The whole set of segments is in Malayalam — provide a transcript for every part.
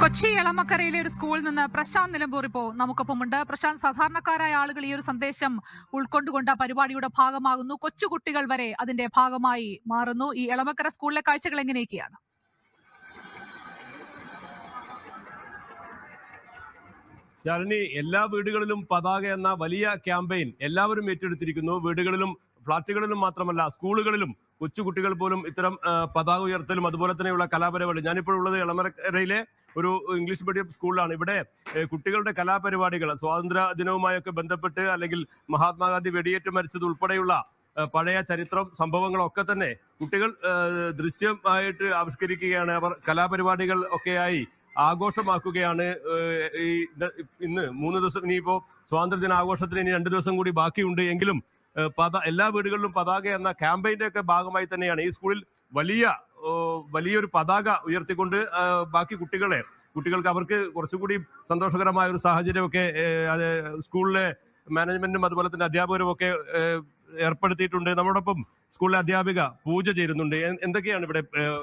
കൊച്ചി എളമക്കരയിലെ ഒരു സ്കൂളിൽ നിന്ന് പ്രശാന്ത് നിലമ്പൂർ ഇപ്പോൾ നമുക്കൊപ്പമുണ്ട് പ്രശാന്ത് സാധാരണക്കാരായ ആളുകൾ ഈ ഒരു സന്ദേശം ഉൾക്കൊണ്ടുകൊണ്ട് ആ പരിപാടിയുടെ ഭാഗമാകുന്നു കൊച്ചുകുട്ടികൾ വരെ അതിന്റെ ഭാഗമായി മാറുന്നു ഈ എളമക്കര സ്കൂളിലെ കാഴ്ചകൾ എങ്ങനെയൊക്കെയാണ് ശരണി എല്ലാ വീടുകളിലും പതാക എന്ന വലിയ ക്യാമ്പയിൻ എല്ലാവരും ഏറ്റെടുത്തിരിക്കുന്നു വീടുകളിലും ഫ്ളാറ്റുകളിലും മാത്രമല്ല സ്കൂളുകളിലും കൊച്ചുകുട്ടികൾ പോലും ഇത്തരം ആ, പതാക ഉയർത്തലും അതുപോലെ തന്നെയുള്ള കലാപരിപാടി ഞാനിപ്പോൾ ഉള്ളത് എളമരക്കരയിലെ ഒരു ഇംഗ്ലീഷ് മീഡിയം സ്കൂളിലാണ് ഇവിടെ ഏ, കുട്ടികളുടെ കലാപരിപാടികൾ സ്വാതന്ത്ര്യ ദിനവുമായൊക്കെ ബന്ധപ്പെട്ട് അല്ലെങ്കിൽ മഹാത്മാഗാന്ധി വെടിയേറ്റ് മരിച്ചത് ഉൾപ്പെടെയുള്ള ആ, പഴയ ചരിത്രം സംഭവങ്ങളൊക്കെ തന്നെ കുട്ടികൾ ആ, ദൃശ്യമായിട്ട് ആവിഷ്കരിക്കുകയാണ് അവർ കലാപരിപാടികൾ ഒക്കെയായി ആഘോഷമാക്കുകയാണ് ഏഹ് ഈ ഇത് ഇന്ന് മൂന്ന് ദിവസം ഇനിയിപ്പോ സ്വാതന്ത്ര്യദിന ആഘോഷത്തിന് ഇനി രണ്ടു ദിവസം കൂടി ബാക്കിയുണ്ട് എങ്കിലും ഏഹ് പത എല്ലാ വീടുകളിലും പതാക എന്ന ക്യാമ്പയിന്റെ ഒക്കെ ഭാഗമായി തന്നെയാണ് ഈ സ്കൂളിൽ വലിയ ഓ, വലിയൊരു പതാക ഉയർത്തിക്കൊണ്ട് ഏഹ് ബാക്കി കുട്ടികളെ കുട്ടികൾക്ക് അവർക്ക് കുറച്ചുകൂടി സന്തോഷകരമായ ഒരു സാഹചര്യമൊക്കെ ഏഹ് അത് സ്കൂളിലെ മാനേജ്മെന്റും അതുപോലെ തന്നെ അധ്യാപകരും ഒക്കെ ഏഹ് ഏർപ്പെടുത്തിയിട്ടുണ്ട് നമ്മോടൊപ്പം സ്കൂളിലെ അധ്യാപിക പൂജ ചേരുന്നുണ്ട് എ- എന്തൊക്കെയാണ് ഇവിടെ ഏഹ്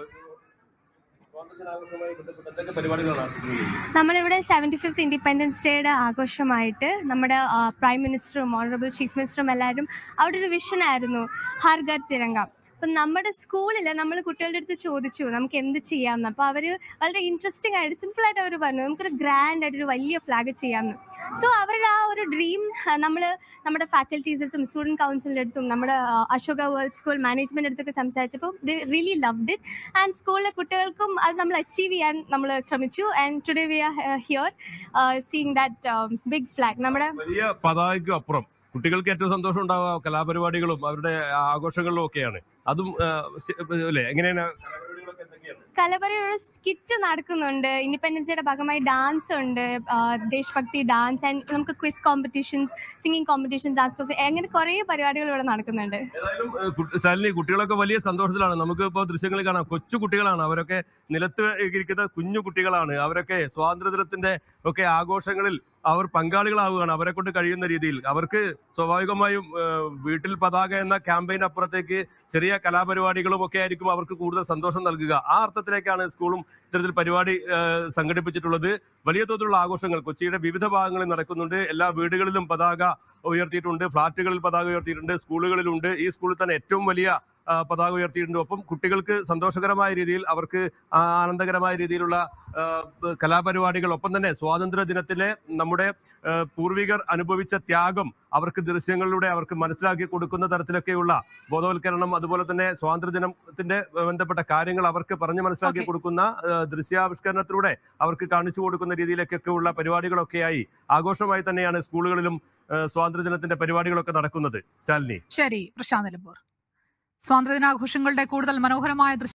സ്വാതന്ത്ര്യദിനാഘോഷവുമായി ബന്ധപ്പെട്ട് എന്തൊക്കെ പരിപാടികളാണ് ആസൂത്രണം നമ്മളിവിടെ സെവൻറ്റി ഫിഫ്ത്ത് ഇൻഡിപെൻഡൻസ് ഡേയുടെ ആഘോഷമായിട്ട് നമ്മുടെ ആ, പ്രൈം മിനിസ്റ്ററും ഓണറബിൾ ചീഫ് മിനിസ്റ്ററും എല്ലാവരും അവിടെ ഒരു വിഷൻ ആയിരുന്നു ഹർ ഘർ തിരങ്ക അപ്പം നമ്മുടെ സ്കൂളിൽ നമ്മൾ കുട്ടികളുടെ അടുത്ത് ചോദിച്ചു നമുക്ക് എന്ത് ചെയ്യാമെന്ന് അപ്പോൾ അവർ വളരെ ഇൻട്രസ്റ്റിംഗ് ആയിട്ട് സിമ്പിളായിട്ട് അവർ പറഞ്ഞു നമുക്കൊരു ഗ്രാൻഡ് ആയിട്ട് ഒരു വലിയ ഫ്ലാഗ് ചെയ്യാമെന്ന് സോ അവരുടെ ആ ഒരു ഡ്രീം നമ്മൾ നമ്മുടെ ഫാക്കൽറ്റീസ് അടുത്തും സ്റ്റുഡൻറ് കൗൺസിലിൻ്റെ അടുത്തും നമ്മുടെ ആ, അശോക വേൾഡ് സ്കൂൾ മാനേജ്മെൻറ്റ് അടുത്തൊക്കെ സംസാരിച്ചപ്പോൾ they really loved it and സ്കൂളിലെ കുട്ടികൾക്കും അത് നമ്മൾ അച്ചീവ് ചെയ്യാൻ നമ്മൾ ശ്രമിച്ചു and today we are here seeing that big flag നമ്മുടെ വലിയ പതാകയ്ക്കും അപ്പുറം കുട്ടികൾക്ക് ഏറ്റവും സന്തോഷം ഉണ്ടാവുക കലാപരിപാടികളും അവരുടെ ആഘോഷങ്ങളിലും ഒക്കെയാണ് അതും ആ, സ്റ്റെ- അല്ലേ എങ്ങനെയാണ് കലാപരിപാടികളൊക്കെ എന്തൊക്കെയാണ് കലപരയുടെ സ്കിറ്റ് നടക്കുന്നുണ്ട് ഇൻഡിപെൻഡൻസ് ഡേയുടെ ഭാഗമായി ഡാൻസ് ഉണ്ട് ആ, ദേശഭക്തി ഡാൻസ് ആൻഡ് നമുക്ക് quiz competitions singing competitions dance course അങ്ങനെ കുറേ പരിപാടികൾ ഇവിടെ നടക്കുന്നുണ്ട് ഏതായാലും ഏഹ്, കുട്ടി- ശാലിനി കുട്ടികളൊക്കെ വലിയ സന്തോഷത്തിലാണ് നമുക്ക് ഇപ്പോൾ ദൃശ്യങ്ങളിൽ കാണാം കൊച്ചു കുട്ടികളാണ് അവരൊക്കെ നിലത്ത് ഇരിക്കുന്ന കുഞ്ഞു കുട്ടികളാണ് അവരൊക്കെ സ്വാതന്ത്ര്യദിനത്തിന്റെ ഒക്കെ ആഘോഷങ്ങളിൽ അവർ പങ്കാളികളാവുകയാണ് അവരെ കൊണ്ട് കഴിയുന്ന രീതിയിൽ അവർക്ക് സ്വാഭാവികമായും ഏഹ്, വീട്ടിൽ പതാക എന്ന ക്യാമ്പയിൻ അപ്പുറത്തേക്ക് ചെറിയ കലാപരിപാടികളും ഒക്കെ ആയിരിക്കും അവർക്ക് കൂടുതൽ സന്തോഷം നൽകുക ആ അർത്ഥത്തിലേക്കാണ് സ്കൂളും ഇത്തരത്തിൽ പരിപാടി ഏഹ്, സംഘടിപ്പിച്ചിട്ടുള്ളത് വലിയ തോതിലുള്ള ആഘോഷങ്ങൾ കൊച്ചിയുടെ വിവിധ ഭാഗങ്ങളിൽ നടക്കുന്നുണ്ട് എല്ലാ വീടുകളിലും പതാക ഉയർത്തിയിട്ടുണ്ട് ഫ്ളാറ്റുകളിൽ പതാക ഉയർത്തിയിട്ടുണ്ട് സ്കൂളുകളിലുണ്ട് ഈ സ്കൂളിൽ തന്നെ ഏറ്റവും വലിയ ആ, പതാക ഉയർത്തിയിട്ടുണ്ട് ഒപ്പം കുട്ടികൾക്ക് സന്തോഷകരമായ രീതിയിൽ അവർക്ക് ആ, ആനന്ദകരമായ രീതിയിലുള്ള ആ, കലാപരിപാടികൾ ഒപ്പം തന്നെ സ്വാതന്ത്ര്യ ദിനത്തിലെ നമ്മുടെ ആ, പൂർവികർ അനുഭവിച്ച ത്യാഗം അവർക്ക് ദൃശ്യങ്ങളിലൂടെ അവർക്ക് മനസ്സിലാക്കി കൊടുക്കുന്ന തരത്തിലൊക്കെയുള്ള ബോധവൽക്കരണം അതുപോലെ തന്നെ സ്വാതന്ത്ര്യ ദിനത്തിന്റെ ബന്ധപ്പെട്ട കാര്യങ്ങൾ അവർക്ക് പറഞ്ഞു മനസ്സിലാക്കി Okay. കൊടുക്കുന്ന ആ, ദൃശ്യാവിഷ്കരണത്തിലൂടെ അവർക്ക് കാണിച്ചു കൊടുക്കുന്ന രീതിയിലേക്കൊക്കെ ഉള്ള പരിപാടികളൊക്കെയായി ആഘോഷമായി തന്നെയാണ് സ്കൂളുകളിലും ആ, സ്വാതന്ത്ര്യദിനത്തിന്റെ പരിപാടികളൊക്കെ നടക്കുന്നത് ശാലിനി ശരി പ്രശാന്ത് നിലമ്പൂർ സ്വാതന്ത്ര്യദിനാഘോഷങ്ങളുടെ കൂടുതൽ മനോഹരമായ ദൃശ്യ